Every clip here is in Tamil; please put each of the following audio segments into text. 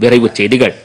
விரைவுச் செய்திகள்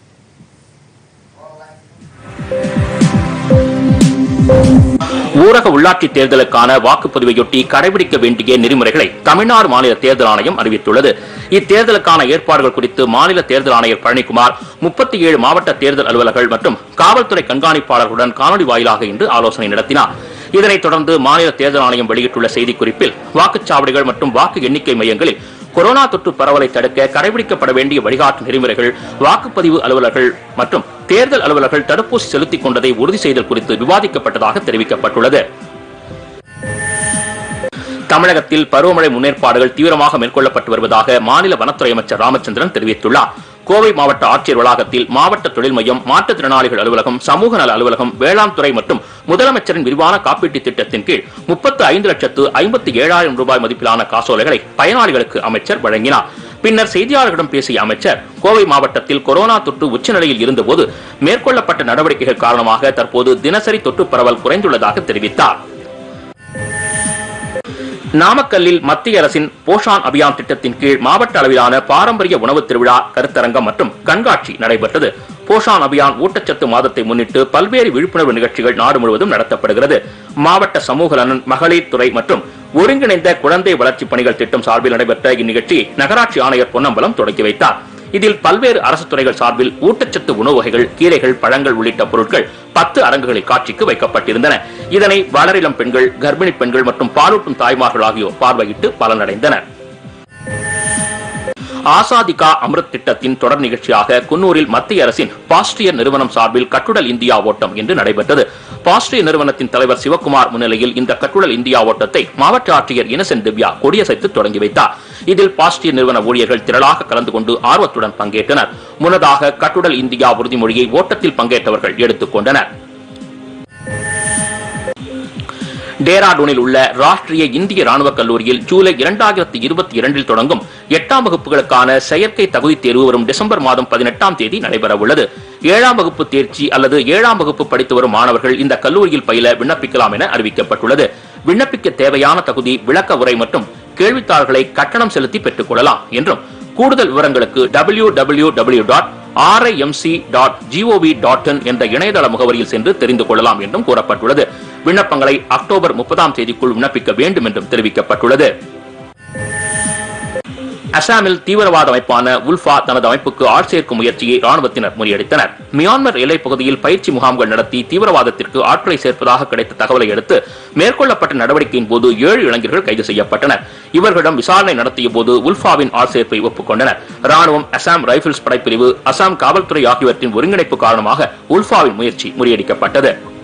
ஊரக உள்ளாட்சி தேர்தலுக்கான வாக்குப்பதிவையொட்டி கடைபிடிக்க வேண்டிய நெறிமுறைகளை தமிழ்நாடு மாநில தேர்தல் ஆணையம் அறிவித்துள்ளது இத்தேர்தலுக்கான ஏற்பாடுகள் குறித்து மாநில தேர்தல் ஆணையர் பழனிக்குமார் முப்பத்தி ஏழு மாவட்ட தேர்தல் அலுவலர்கள் மற்றும் காவல்துறை கண்காணிப்பாளர்களுடன் காணொலி வாயிலாக இன்று ஆலோசனை நடத்தினார் இதனைத் தொடர்ந்து மாநில தேர்தல் ஆணையம் வெளியிட்டுள்ள செய்திக்குறிப்பில் வாக்குச்சாவடிகள் மற்றும் வாக்கு எண்ணிக்கை மையங்களில் கொரோனா தொற்று பரவலை தடுக்க கடைபிடிக்கப்பட வேண்டிய வழிகாட்டு நெறிமுறைகள் வாக்குப்பதிவு அலுவலர்கள் மற்றும் தேர்தல் அலுவலர்கள் தடுப்பூசி செலுத்திக் கொண்டதை உறுதி செய்தல் குறித்து விவாதிக்கப்பட்டதாக தெரிவிக்கப்பட்டுள்ளது தமிழகத்தில் பருவமழை முன்னேற்பாடுகள் தீவிரமாக மேற்கொள்ளப்பட்டு வருவதாக மாநில வனத்துறை அமைச்சர் ராமச்சந்திரன் தெரிவித்துள்ளார் கோவை மாவட்ட ஆட்சியர் வளாகத்தில் மாவட்ட தொழில் மையம் மாற்றுத்திறனாளிகள் அலுவலகம் சமூக நல அலுவலகம் வேளாண் துறை மற்றும் முதலமைச்சரின் விரிவான காப்பீட்டு திட்டத்தின் கீழ் முப்பத்து ஐந்து லட்சத்து ஐம்பத்தி ஏழாயிரம் ரூபாய் மதிப்பிலான காசோலைகளை பயனாளிகளுக்கு அமைச்சர் வழங்கினார் பின்னர் செய்தியாளர்களிடம் பேசிய அமைச்சர் கோவை மாவட்டத்தில் கொரோனா தொற்று உச்சநிலையில் இருந்தபோது மேற்கொள்ளப்பட்ட நடவடிக்கைகள் காரணமாக தற்போது தினசரி தொற்று பரவல் குறைந்துள்ளதாக தெரிவித்தார் நாமக்கல்லில் மத்திய அரசின் போஷான் அபியான் திட்டத்தின் கீழ் மாவட்ட அளவிலான பாரம்பரிய உணவு திருவிழா கருத்தரங்கம் மற்றும் கண்காட்சி நடைபெற்றது போஷான் அபியான் ஊட்டச்சத்து மாதத்தை முன்னிட்டு பல்வேறு விழிப்புணர்வு நிகழ்ச்சிகள் நாடு முழுவதும் நடத்தப்படுகிறது மாவட்ட சமூக நலன் மகளிர் துறை மற்றும் ஒருங்கிணைந்த குழந்தை வளர்ச்சி பணிகள் திட்டம் சார்பில் நடைபெற்ற இந்நிகழ்ச்சியை நகராட்சி ஆணையர் பொன்னம்பலம் தொடங்கி வைத்தார் இதில் பல்வேறு அரசு துறைகள் சார்பில் ஊட்டச்சத்து உணவு வகைகள் கீரைகள் பழங்கள் உள்ளிட்ட பொருட்கள் பத்து அரங்குகளில் காட்சிக்கு வைக்கப்பட்டிருந்தன இதனை வளரிளம் பெண்கள் கர்ப்பிணி பெண்கள் மற்றும் பாலூட்டும் தாய்மார்கள் ஆகியோர் பார்வையிட்டு பலனடைந்தனர் ஆசாதிகா அமிர்த் திட்டத்தின் தொடர் நிகழ்ச்சியாக குன்னூரில் மத்திய அரசின் பாஸ்டியர் நிறுவனம் சார்பில் கட்டுடல் இந்தியா ஓட்டம் இன்று நடைபெற்றது பாஸ்டியர் நிறுவனத்தின் தலைவர் சிவக்குமார் முன்னிலையில் இந்த கட்டுடல் இந்தியா ஓட்டத்தை மாவட்ட ஆட்சியர் இனசென்ட் திவ்யா கொடியசைத்து தொடங்கி வைத்தார் இதில் பாஸ்டியர் நிறுவன ஊழியர்கள் திரளாக கலந்து கொண்டு ஆர்வத்துடன் பங்கேற்றனர் முன்னதாக கட்டுடல் இந்தியா உறுதிமொழியை ஓட்டத்தில் பங்கேற்றவர்கள் எடுத்துக் கொண்டனர் டேராடூனில் உள்ள ராஷ்டிரிய இந்திய ராணுவ கல்லூரியில் ஜூலை இரண்டாயிரத்தி இருபத்தி இரண்டில் தொடங்கும் எட்டாம் வகுப்புகளுக்கான செயற்கை தகுதி தேர்வு வரும் டிசம்பர் மாதம் பதினெட்டாம் தேதி நடைபெற உள்ளது ஏழாம் வகுப்பு தேர்ச்சி அல்லது ஏழாம் வகுப்பு படித்து வரும் மாணவர்கள் இந்த கல்லூரியில் பயில விண்ணப்பிக்கலாம் என அறிவிக்கப்பட்டுள்ளது விண்ணப்பிக்க தேவையான தகுதி விளக்க உரை மற்றும் கேள்வித்தாள்களை கட்டணம் செலுத்தி பெற்றுக் கொள்ளலாம் என்றும் கூடுதல் விவரங்களுக்கு W W W dot RIMC dot G O V dot in என்ற இணையதள முகவரியில் சென்று தெரிந்து கொள்ளலாம் என்றும் கூறப்பட்டுள்ளது விண்ணப்பங்களை அக்டோபர் முப்பதாம் தேதிக்குள் விண்ணப்பிக்க வேண்டும் என்றும் தெரிவிக்கப்பட்டுள்ளது அசாமில் தீவிரவாத அமைப்பான உல்ஃபா தனது அமைப்புக்கு ஆள் சேர்க்கும் முயற்சியை ராணுவத்தினர் முறியடித்தனர் மியான்மர் எல்லைப் பகுதியில் பயிற்சி முகாம்கள் நடத்தி தீவிரவாதத்திற்கு ஆட்களை சேர்ப்பதாக கிடைத்த தகவலை அடுத்து மேற்கொள்ளப்பட்ட நடவடிக்கையின் போது ஏழு இளைஞர்கள் கைது செய்யப்பட்டனர் இவர்களிடம் விசாரணை நடத்திய போது உல்ஃபாவின் ஆள் சேர்ப்பை ஒப்புக்கொண்டனர் ராணுவம் அசாம் ரைபிள்ஸ் படைப்பிரிவு அசாம் காவல்துறை ஆகியவற்றின் ஒருங்கிணைப்பு காரணமாக உல்ஃபாவின் முயற்சி முறியடிக்கப்பட்டது